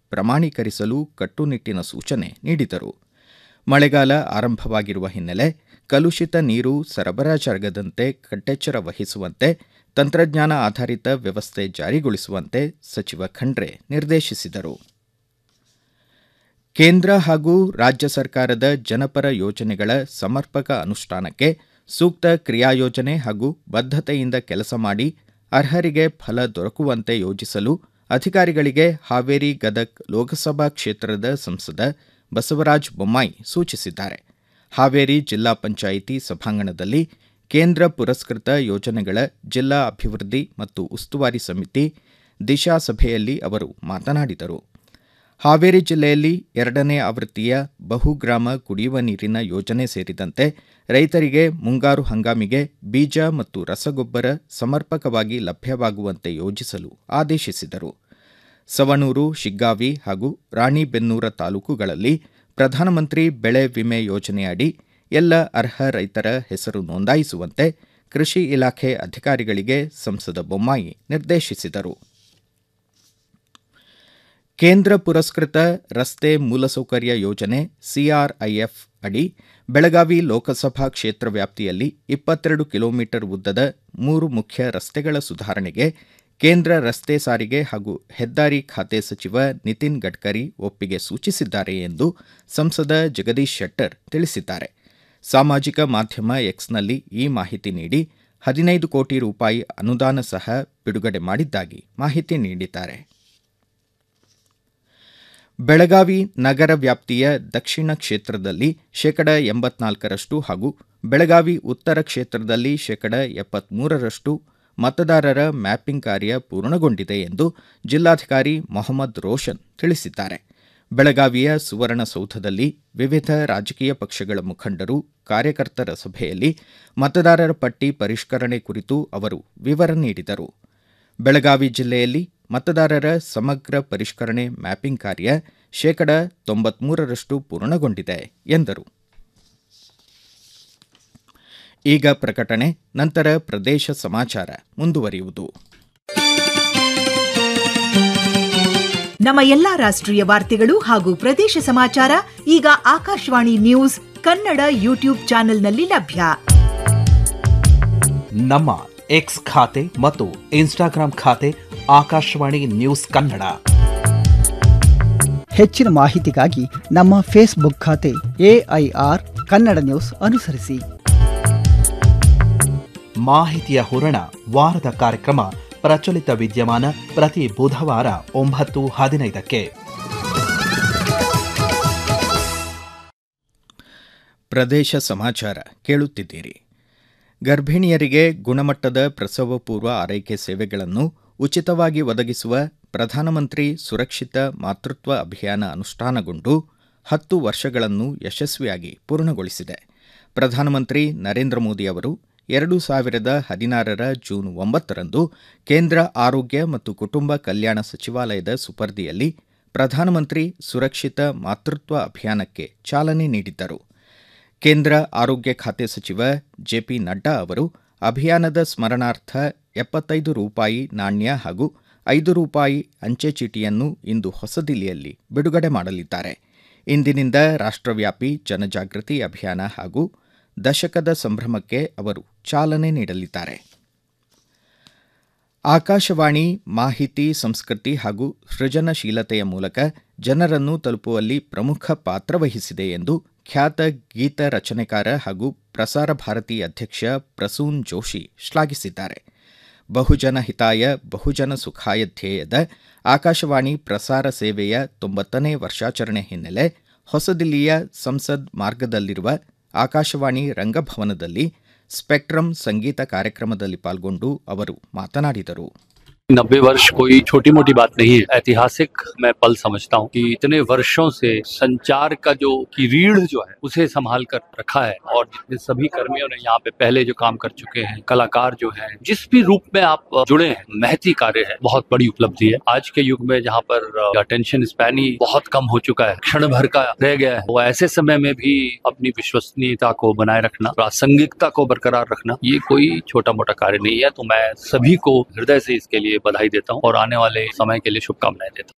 ಪ್ರಮಾಣೀಕರಿಸಲು ಕಟ್ಟುನಿಟ್ಟಿನ ಸೂಚನೆ ನೀಡಿದರು ಮಳೆಗಾಲ ಆರಂಭವಾಗಿರುವ ಹಿನ್ನೆಲೆ ಕಲುಷಿತ ನೀರು ಸರಬರಾಜಾಗದಂತೆ ಕಟ್ಟೆಚ್ಚರ ವಹಿಸುವಂತೆ ತಂತ್ರಜ್ಞಾನ ಆಧಾರಿತ ವ್ಯವಸ್ಥೆ ಜಾರಿಗೊಳಿಸುವಂತೆ ಸಚಿವ ಖಂಡ್ರೆ ನಿರ್ದೇಶಿಸಿದರು ಕೇಂದ್ರ ಹಾಗೂ ರಾಜ್ಯ ಸರ್ಕಾರದ ಜನಪರ ಯೋಜನೆಗಳ ಸಮರ್ಪಕ ಅನುಷ್ಠಾನಕ್ಕೆ ಸೂಕ್ತ ಕ್ರಿಯಾಯೋಜನೆ ಹಾಗೂ ಬದ್ಧತೆಯಿಂದ ಕೆಲಸ ಮಾಡಿ ಅರ್ಹರಿಗೆ ಫಲ ದೊರಕುವಂತೆ ಯೋಜಿಸಲು ಅಧಿಕಾರಿಗಳಿಗೆ ಹಾವೇರಿ ಗದಗ್ ಲೋಕಸಭಾ ಕ್ಷೇತ್ರದ ಸಂಸದ ಬಸವರಾಜ ಬೊಮ್ಮಾಯಿ ಸೂಚಿಸಿದ್ದಾರೆ ಹಾವೇರಿ ಜಿಲ್ಲಾ ಪಂಚಾಯಿತಿ ಸಭಾಂಗಣದಲ್ಲಿ ಕೇಂದ್ರ ಪುರಸ್ಕೃತ ಯೋಜನೆಗಳ ಜಿಲ್ಲಾ ಅಭಿವೃದ್ಧಿ ಮತ್ತು ಉಸ್ತುವಾರಿ ಸಮಿತಿ ದಿಶಾ ಸಭೆಯಲ್ಲಿ ಅವರು ಮಾತನಾಡಿದರು ಹಾವೇರಿ ಜಿಲ್ಲೆಯಲ್ಲಿ ಎರಡನೇ ಆವೃತ್ತಿಯ ಬಹುಗ್ರಾಮ ಕುಡಿಯುವ ನೀರಿನ ಯೋಜನೆ ಸೇರಿದಂತೆ ರೈತರಿಗೆ ಮುಂಗಾರು ಹಂಗಾಮಿಗೆ ಬೀಜ ಮತ್ತು ರಸಗೊಬ್ಬರ ಸಮರ್ಪಕವಾಗಿ ಲಭ್ಯವಾಗುವಂತೆ ಯೋಜಿಸಲು ಆದೇಶಿಸಿದರು ಸವಣೂರು ಶಿಗ್ಗಾವಿ ಹಾಗೂ ರಾಣಿಬೆನ್ನೂರ ತಾಲೂಕುಗಳಲ್ಲಿ ಪ್ರಧಾನಮಂತ್ರಿ ಬೆಳೆ ವಿಮೆ ಯೋಜನೆಯಡಿ ಎಲ್ಲ ಅರ್ಹ ರೈತರ ಹೆಸರು ನೋಂದಾಯಿಸುವಂತೆ ಕೃಷಿ ಇಲಾಖೆ ಅಧಿಕಾರಿಗಳಿಗೆ ಸಂಸದ ಬೊಮ್ಮಾಯಿ ನಿರ್ದೇಶಿಸಿದರು ಕೇಂದ್ರ ಪುರಸ್ಕೃತ ರಸ್ತೆ ಮೂಲಸೌಕರ್ಯ ಯೋಜನೆ ಸಿಆರ್ಐಎಫ್ ಅಡಿ ಬೆಳಗಾವಿ ಲೋಕಸಭಾ ಕ್ಷೇತ್ರ ವ್ಯಾಪ್ತಿಯಲ್ಲಿ ಇಪ್ಪತ್ತೆರಡು ಕಿಲೋಮೀಟರ್ ಉದ್ದದ ಮೂರು ಮುಖ್ಯ ರಸ್ತೆಗಳ ಸುಧಾರಣೆಗೆ ಕೇಂದ್ರ ರಸ್ತೆ ಸಾರಿಗೆ ಹಾಗೂ ಹೆದ್ದಾರಿ ಖಾತೆ ಸಚಿವ ನಿತಿನ್ ಗಡ್ಕರಿ ಒಪ್ಪಿಗೆ ಸೂಚಿಸಿದ್ದಾರೆ ಎಂದು ಸಂಸದ ಜಗದೀಶ್ ಶೆಟ್ಟರ್ ತಿಳಿಸಿದ್ದಾರೆ ಸಾಮಾಜಿಕ ಮಾಧ್ಯಮ ಎಕ್ಸ್ನಲ್ಲಿ ಈ ಮಾಹಿತಿ ನೀಡಿ ಹದಿನೈದು ಕೋಟಿ ರೂಪಾಯಿ ಅನುದಾನ ಸಹ ಬಿಡುಗಡೆ ಮಾಡಿದ್ದಾಗಿ ಮಾಹಿತಿ ನೀಡಿದ್ದಾರೆ ಬೆಳಗಾವಿ ನಗರ ವ್ಯಾಪ್ತಿಯ ದಕ್ಷಿಣ ಕ್ಷೇತ್ರದಲ್ಲಿ ಶೇಕಡ ಎಂಬತ್ನಾಲ್ಕರಷ್ಟು ಹಾಗೂ ಬೆಳಗಾವಿ ಉತ್ತರ ಕ್ಷೇತ್ರದಲ್ಲಿ ಶೇಕಡ ಎಪ್ಪತ್ಮೂರರಷ್ಟು ಮತದಾರರ ಮ್ಯಾಪಿಂಗ್ ಕಾರ್ಯ ಪೂರ್ಣಗೊಂಡಿದೆ ಎಂದು ಜಿಲ್ಲಾಧಿಕಾರಿ ಮೊಹಮ್ಮದ್ ರೋಷನ್ ತಿಳಿಸಿದ್ದಾರೆ ಬೆಳಗಾವಿಯ ಸುವರ್ಣಸೌಧದಲ್ಲಿ ವಿವಿಧ ರಾಜಕೀಯ ಪಕ್ಷಗಳ ಮುಖಂಡರು ಕಾರ್ಯಕರ್ತರ ಸಭೆಯಲ್ಲಿ ಮತದಾರರ ಪಟ್ಟಿ ಪರಿಷ್ಕರಣೆ ಕುರಿತು ಅವರು ವಿವರ ನೀಡಿದರು ಬೆಳಗಾವಿ ಜಿಲ್ಲೆಯಲ್ಲಿ ಮತದಾರರ ಸಮಗ್ರ ಪರಿಷ್ಕರಣೆ ಮ್ಯಾಪಿಂಗ್ ಕಾರ್ಯ ಶೇಕಡ ತೊಂಬತ್ಮೂರರಷ್ಟು ಪೂರ್ಣಗೊಂಡಿದೆ ಎಂದರು ಈಗ ಪ್ರಕಟಣೆ ನಂತರ ಪ್ರದೇಶ ಸಮಾಚಾರ ಮುಂದುವರಿಯುವುದು ನಮ್ಮ ಎಲ್ಲಾ ರಾಷ್ಟ್ರೀಯ ವಾರ್ತೆಗಳು ಹಾಗೂ ಪ್ರದೇಶ ಸಮಾಚಾರ ಈಗ ಆಕಾಶವಾಣಿ ನ್ಯೂಸ್ ಕನ್ನಡ ಯೂಟ್ಯೂಬ್ ಚಾನೆಲ್ನಲ್ಲಿ ಲಭ್ಯ ನಮ್ಮ ಎಕ್ಸ್ ಖಾತೆ ಮತ್ತು ಇನ್ಸ್ಟಾಗ್ರಾಂ ಖಾತೆ ಆಕಾಶವಾಣಿ ನ್ಯೂಸ್ ಕನ್ನಡ ಹೆಚ್ಚಿನ ಮಾಹಿತಿಗಾಗಿ ನಮ್ಮ ಫೇಸ್ಬುಕ್ ಖಾತೆ ಎಐಆರ್ ಕನ್ನಡ ನ್ಯೂಸ್ ಅನುಸರಿಸಿ ಮಾಹಿತಿಯ ಹೂರಣ ವಾರದ ಕಾರ್ಯಕ್ರಮ ಪ್ರಚಲಿತ ವಿದ್ಯಮಾನ ಪ್ರತಿ ಬುಧವಾರ ಒಂಬತ್ತು ಹದಿನೈದಕ್ಕೆ ಪ್ರದೇಶ ಸಮಾಚಾರ ಕೇಳುತ್ತಿದ್ದೀರಿ ಗರ್ಭಿಣಿಯರಿಗೆ ಗುಣಮಟ್ಟದ ಪ್ರಸವ ಪೂರ್ವ ಆರೈಕೆ ಸೇವೆಗಳನ್ನು ಉಚಿತವಾಗಿ ಒದಗಿಸುವ ಪ್ರಧಾನಮಂತ್ರಿ ಸುರಕ್ಷಿತ ಮಾತೃತ್ವ ಅಭಿಯಾನ ಅನುಷ್ಠಾನಗೊಂಡು ಹತ್ತು ವರ್ಷಗಳನ್ನು ಯಶಸ್ವಿಯಾಗಿ ಪೂರ್ಣಗೊಳಿಸಿದೆ ಪ್ರಧಾನಮಂತ್ರಿ ನರೇಂದ್ರ ಮೋದಿ ಅವರು ಎರಡು ಸಾವಿರದ ಹದಿನಾರರ ಜೂನ್ ಒಂಬತ್ತರಂದು ಕೇಂದ್ರ ಆರೋಗ್ಯ ಮತ್ತು ಕುಟುಂಬ ಕಲ್ಯಾಣ ಸಚಿವಾಲಯದ ಸುಪರ್ದಿಯಲ್ಲಿ ಪ್ರಧಾನಮಂತ್ರಿ ಸುರಕ್ಷಿತ ಮಾತೃತ್ವ ಅಭಿಯಾನಕ್ಕೆ ಚಾಲನೆ ನೀಡಿದ್ದರು ಕೇಂದ್ರ ಆರೋಗ್ಯ ಖಾತೆ ಸಚಿವ ಜೆಪಿ ನಡ್ಡಾ ಅವರು ಅಭಿಯಾನದ ಸ್ಮರಣಾರ್ಥ ಎಪ್ಪತ್ತೈದು ರೂಪಾಯಿ ನಾಣ್ಯ ಹಾಗೂ ಐದು ರೂಪಾಯಿ ಅಂಚೆ ಚೀಟಿಯನ್ನು ಇಂದು ಹೊಸದಿಲ್ಲಿಯಲ್ಲಿ ಬಿಡುಗಡೆ ಮಾಡಲಿದ್ದಾರೆ ಇಂದಿನಿಂದ ರಾಷ್ಟ್ರವ್ಯಾಪಿ ಜನಜಾಗೃತಿ ಅಭಿಯಾನ ಹಾಗೂ ದಶಕದ ಸಂಭ್ರಮಕ್ಕೆ ಅವರು ಚಾಲನೆ ನೀಡಲಿದ್ದಾರೆ ಆಕಾಶವಾಣಿ ಮಾಹಿತಿ ಸಂಸ್ಕೃತಿ ಹಾಗೂ ಸೃಜನಶೀಲತೆಯ ಮೂಲಕ ಜನರನ್ನು ತಲುಪುವಲ್ಲಿ ಪ್ರಮುಖ ಪಾತ್ರ ವಹಿಸಿದೆ ಎಂದು ಖ್ಯಾತ ಗೀತ ರಚನೆಕಾರ ಹಾಗೂ ಪ್ರಸಾರ ಭಾರತಿ ಅಧ್ಯಕ್ಷ ಪ್ರಸೂನ್ ಜೋಶಿ ಶ್ಲಾಘಿಸಿದ್ದಾರೆ ಬಹುಜನ ಹಿತಾಯ ಬಹುಜನ ಸುಖಾಯ ಧ್ಯೇಯದ ಆಕಾಶವಾಣಿ ಪ್ರಸಾರ ಸೇವೆಯ ತೊಂಬತ್ತನೇ ವರ್ಷಾಚರಣೆ ಹಿನ್ನೆಲೆ ಹೊಸದಿಲ್ಲಿಯ ಸಂಸದ್ ಮಾರ್ಗದಲ್ಲಿರುವ ಆಕಾಶವಾಣಿ ರಂಗಭವನದಲ್ಲಿ ಸ್ಪೆಕ್ಟ್ರಮ್ ಸಂಗೀತ ಕಾರ್ಯಕ್ರಮದಲ್ಲಿ ಪಾಲ್ಗೊಂಡು ಅವರು ಮಾತನಾಡಿದರು नब्बे वर्ष कोई छोटी मोटी बात नहीं है ऐतिहासिक मैं पल समझता हूँ कि इतने वर्षों से संचार का जो की रीढ़ जो है उसे संभाल कर रखा है और जितने सभी कर्मियों ने यहाँ पे पहले जो काम कर चुके हैं कलाकार जो हैं जिस भी रूप में आप जुड़े हैं महती कार्य है बहुत बड़ी उपलब्धि है आज के युग में जहाँ पर अटेंशन स्पैन ही बहुत कम हो चुका है क्षण भर का रह गया है वो ऐसे समय में भी अपनी विश्वसनीयता को बनाए रखना प्रासंगिकता को बरकरार रखना ये कोई छोटा मोटा कार्य नहीं है तो मैं सभी को हृदय से इसके लिए बधाई देता हूँ और आने वाले समय के लिए शुभकामनाएं देता हूँ